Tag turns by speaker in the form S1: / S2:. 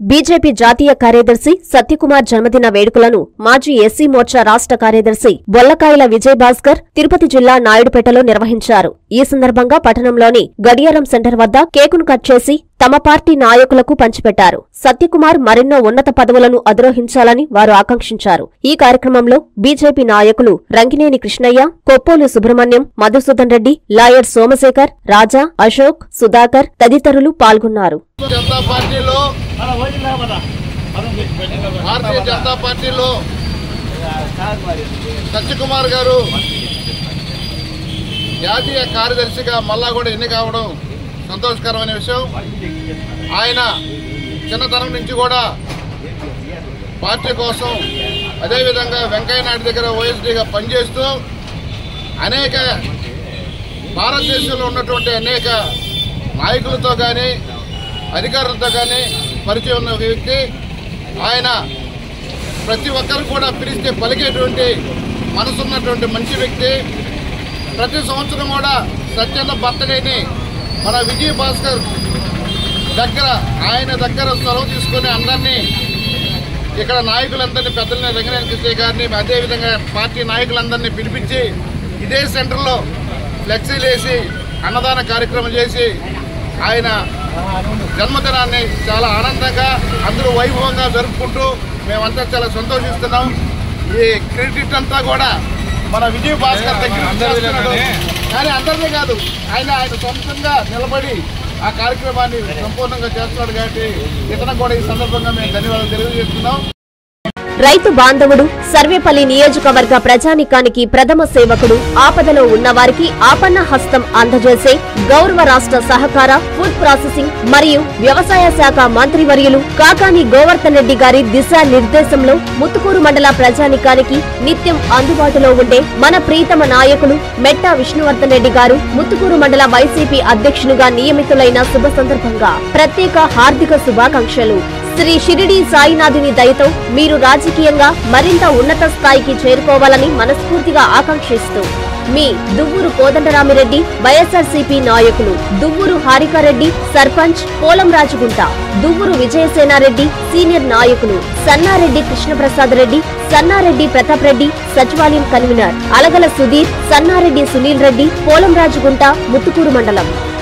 S1: BJP జాతీయ కార్యదర్శి సత్యకుమార్ జన్మదిన వేడుకలను మాజీ ఎస్సీ మోర్చా రాష్ట్ర కార్యదర్శి బొల్లకాయల విజయ్ భాస్కర్ తిరుపతి జిల్లా నాయుడుపేటలో నిర్వహించారు ఈ సందర్భంగా పట్టణంలోని గడియారం సెంటర్ వద్ద కేకును కట్ చేసి తమ పార్టీ నాయకులకు పంచిపెట్టారు సత్యకుమార్ మరెన్నో ఉన్నత పదవులను అధిరోహించాలని వారు ఆకాంక్షించారు ఈ కార్యక్రమంలో బీజేపీ నాయకులు రంగినేని కృష్ణయ్య కొప్పోలు సుబ్రహ్మణ్యం మధుసూదన్ రెడ్డి లాయర్ సోమశేఖర్ రాజా అశోక్ సుధాకర్ తదితరులు పాల్గొన్నారు
S2: జనతా పార్టీలో భారతీయ జనతా పార్టీలో సత్యకుమార్ గారు జాతీయ కార్యదర్శిగా మళ్ళా కూడా ఎన్ని కావడం సంతోషకరమైన విషయం ఆయన చిన్నతనం నుంచి కూడా పార్టీ కోసం అదేవిధంగా వెంకయ్య నాయుడు దగ్గర ఓఎస్డీగా పనిచేస్తూ అనేక భారతదేశంలో ఉన్నటువంటి అనేక నాయకులతో కానీ అధికారులతో కానీ పరిచయం ఉన్న ఒక వ్యక్తి ఆయన ప్రతి ఒక్కరు కూడా పిలిస్తే పలికేటువంటి మనసున్నటువంటి మంచి వ్యక్తి ప్రతి సంవత్సరం కూడా సత్యన్న బర్త్డేని మన విజయ్ భాస్కర్ దగ్గర ఆయన దగ్గర సెలవు తీసుకొని అందరినీ ఇక్కడ నాయకులందరినీ పెద్దలని రంగనాయక కృష్ణ గారిని అదేవిధంగా పార్టీ నాయకులందరినీ పిలిపించి ఇదే సెంటర్లో ఫ్లెక్సీలు వేసి అన్నదాన కార్యక్రమం చేసి ఆయన జన్మదినాన్ని చాలా ఆనందంగా అందరూ వైభవంగా జరుపుకుంటూ మేమంతా చాలా సంతోషిస్తున్నాం ఈ క్రెడిట్ అంతా కూడా మన విజయ్ భాస్కర్ దగ్గర నుంచి వస్తున్నాడు. కానీ అందరినీ కాదు ఆయన ఆయన సొంతంగా నిలబడి ఆ కార్యక్రమాన్ని సంపూర్ణంగా చేస్తున్నాడు కాబట్టి ఇతను కూడా ఈ సందర్భంగా మేము ధన్యవాదాలు తెలియజేస్తున్నాం
S1: రైతు బాంధవుడు సర్వేపల్లి నియోజకవర్గ ప్రజానికానికి ప్రథమ సేవకుడు ఆపదలో ఉన్నవారికి ఆపన్న హస్తం అందజేసే గౌరవ రాష్ట్ర సహకార ఫుడ్ ప్రాసెసింగ్ మరియు వ్యవసాయ శాఖ మంత్రివర్యులు కాకాని గోవర్ధన్ రెడ్డి గారి దిశ నిర్దేశంలో ముత్తుకూరు మండల ప్రజానికానికి నిత్యం అందుబాటులో ఉండే మన ప్రీతమ నాయకులు మెట్టా విష్ణువర్ధన్ రెడ్డి గారు ముత్తుకూరు మండల వైసీపీ అధ్యక్షునిగా నియమితులైన శుభ సందర్భంగా ప్రత్యేక హార్దిక శుభాకాంక్షలు శ్రీ షిరిడి సాయినాథుని దయతో మీరు రాజకీయంగా మరింత ఉన్నత స్థాయికి చేరుకోవాలని మనస్ఫూర్తిగా ఆకాంక్షిస్తూ మీ దువ్వూరు కోదండరామిరెడ్డి వైఎస్ఆర్సీపీ నాయకులు దువ్వూరు హారికారెడ్డి సర్పంచ్ పోలం రాజగుంట దువ్వూరు విజయసేనారెడ్డి సీనియర్ నాయకులు సన్నారెడ్డి కృష్ణప్రసాద్ రెడ్డి సన్నారెడ్డి ప్రతాప్ రెడ్డి సచివాలయం కన్వీనర్ అలగల సుధీర్ సన్నారెడ్డి సునీల్ రెడ్డి పోలం రాజగుంట ముత్తుకూరు మండలం